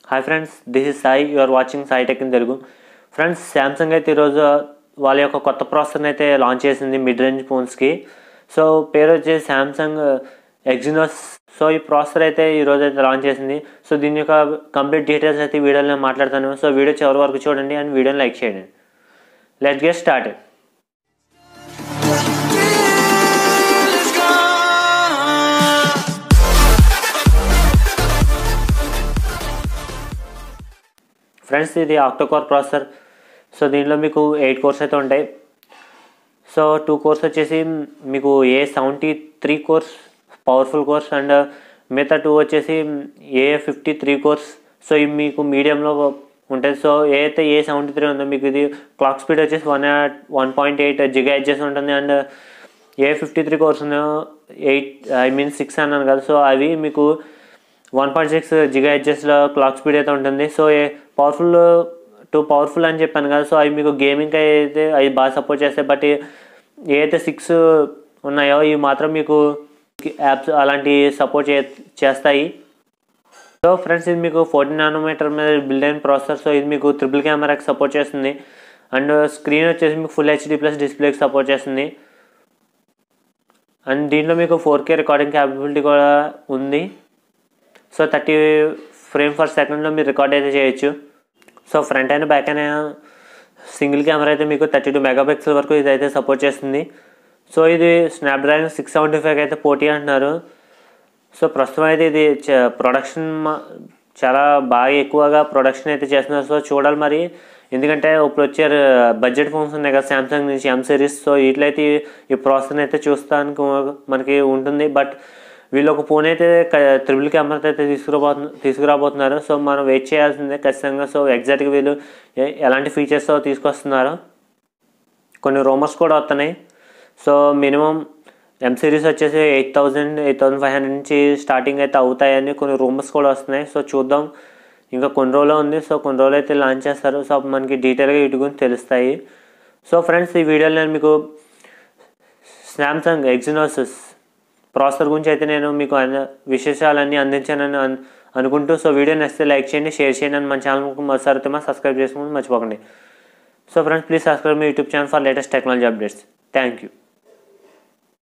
hi friends this is Sai you are watching Sai tech in Telugu friends Samsung అయితే ఈరోజు వాళ్ళ యొక్క కొత్త ప్రాసెసర్ని అయితే లాంచ్ చేసింది మిడ్ రేంజ్ ఫోన్స్కి సో పేరు వచ్చేసి శాంసంగ్ ఎగ్జినోస్ సో ఈ ప్రాసెసర్ అయితే ఈరోజు అయితే లాంచ్ చేసింది సో దీని యొక్క కంప్లీట్ డీటెయిల్స్ అయితే ఈ వీడియోలో మాట్లాడతాను సో వీడియో చివరి వరకు చూడండి అండ్ వీడియోని లైక్ చేయండి లెట్ గెట్ స్టార్ట్ ఫ్రెండ్స్ ఇది ఆక్టోకోర్ ప్రాసెసర్ సో దీనిలో మీకు ఎయిట్ కోర్స్ అయితే ఉంటాయి సో టూ కోర్స్ వచ్చేసి మీకు A seventy three cores powerful cores and మిగతా టూ వచ్చేసి A fifty three cores so ఇవి మీకు మీడియంలో ఉంటుంది సో ఏ అయితే ఏ సెవెంటీ త్రీ ఉందో మీకు ఇది క్లాక్ స్పీడ్ వచ్చేసి one one point eight giga హెచ్ఎస్ ఉంటుంది and A fifty three cores ఉన్నాయో ఎయిట్ ఐ మీన్ సిక్స్ అన్నాను కదా సో అవి మీకు వన్ పాయింట్ సిక్స్ జిగా హెచ్ఎస్లో క్లాక్ స్పీడ్ అయితే ఉంటుంది so A powerful two powerful అని చెప్పాను కదా సో అవి మీకు గేమింగ్ అయితే అవి బాగా సపోర్ట్ చేస్తాయి బట్ ఏ అయితే సిక్స్ ఉన్నాయో ఇవి మాత్రం మీకు యాప్స్ అలాంటి సపోర్ట్ చే చేస్తాయి సో ఫ్రెండ్స్ ఇది మీకు ఫోర్టీన్ నానోమీటర్ మీద బిల్డ్ అయిన ప్రాసెసర్ సో ఇది మీకు ట్రిపుల్ కెమెరాకి సపోర్ట్ చేస్తుంది అండ్ స్క్రీన్ వచ్చేసి మీకు ఫుల్ హెచ్డీ ప్లస్ డిస్ప్లేకి సపోర్ట్ చేస్తుంది అండ్ దీంట్లో మీకు ఫోర్ కే రికార్డింగ్ క్యాపబిలిటీ కూడా ఉంది సో థర్టీ ఫ్రేమ్ ఫర్ సెకండ్లో మీరు రికార్డ్ అయితే చేయొచ్చు సో ఫ్రంట్ అయిన బ్యాక్ అయిన సింగిల్ కెమెరా అయితే మీకు థర్టీ టూ మెగాపిక్సెల్ వరకు ఇది అయితే సపోర్ట్ చేస్తుంది సో ఇది స్నాప్డ్రాగన్ సిక్స్ సెవెంటీ ఫైవ్ అయితే పోటీ అంటున్నారు సో ప్రస్తుతం అయితే ఇది ప్రొడక్షన్ చాలా బాగా ఎక్కువగా ప్రొడక్షన్ అయితే చేస్తున్నారు సో చూడాలి మరి ఎందుకంటే ఇప్పుడు వచ్చే బడ్జెట్ ఫోన్స్ ఉన్నాయి కదా శాంసంగ్ నుంచి ఎం సిరీస్ సో వీటిలో ఈ ప్రాసెస్ అయితే చూస్తానికి మనకి ఉంటుంది బట్ వీళ్ళు ఒక ఫోన్ అయితే త్రిబుల్ కెమెరాతో అయితే తీసుకురాబోతు తీసుకురాబోతున్నారు సో మనం వెయిట్ చేయాల్సిందే ఖచ్చితంగా సో ఎగ్జాక్ట్గా వీళ్ళు ఎలాంటి ఫీచర్స్తో తీసుకొస్తున్నారు కొన్ని రూమర్స్ కూడా వస్తున్నాయి సో మినిమం ఎం సిరీస్ వచ్చేసి eight thousand eight thousand five hundred నుంచి స్టార్టింగ్ అయితే అవుతాయని కొన్ని రూమర్స్ కూడా వస్తున్నాయి సో చూద్దాం ఇంకా కొన్ని రోజులు ఉంది సో కొన్ని రోజులు అయితే లాంచ్ చేస్తారు సో మనకి డీటెయిల్గా వీటి గురించి తెలుస్తాయి సో ఫ్రెండ్స్ ఈ వీడియోలో నేను మీకు శాంసంగ్ ఎగ్జినోసిస్ ప్రాసెసర్ గురించి అయితే నేను మీకు విశేషాలన్నీ అందించానని అనుకుంటూ సో వీడియో నచ్చితే లైక్ చేయండి షేర్ చేయండి అని మన ఛానల్కి మొదటిసారి అయితే సబ్స్క్రైబ్ చేసుకుని మర్చిపోకండి so friends please subscribe my YouTube channel for latest technology updates thank you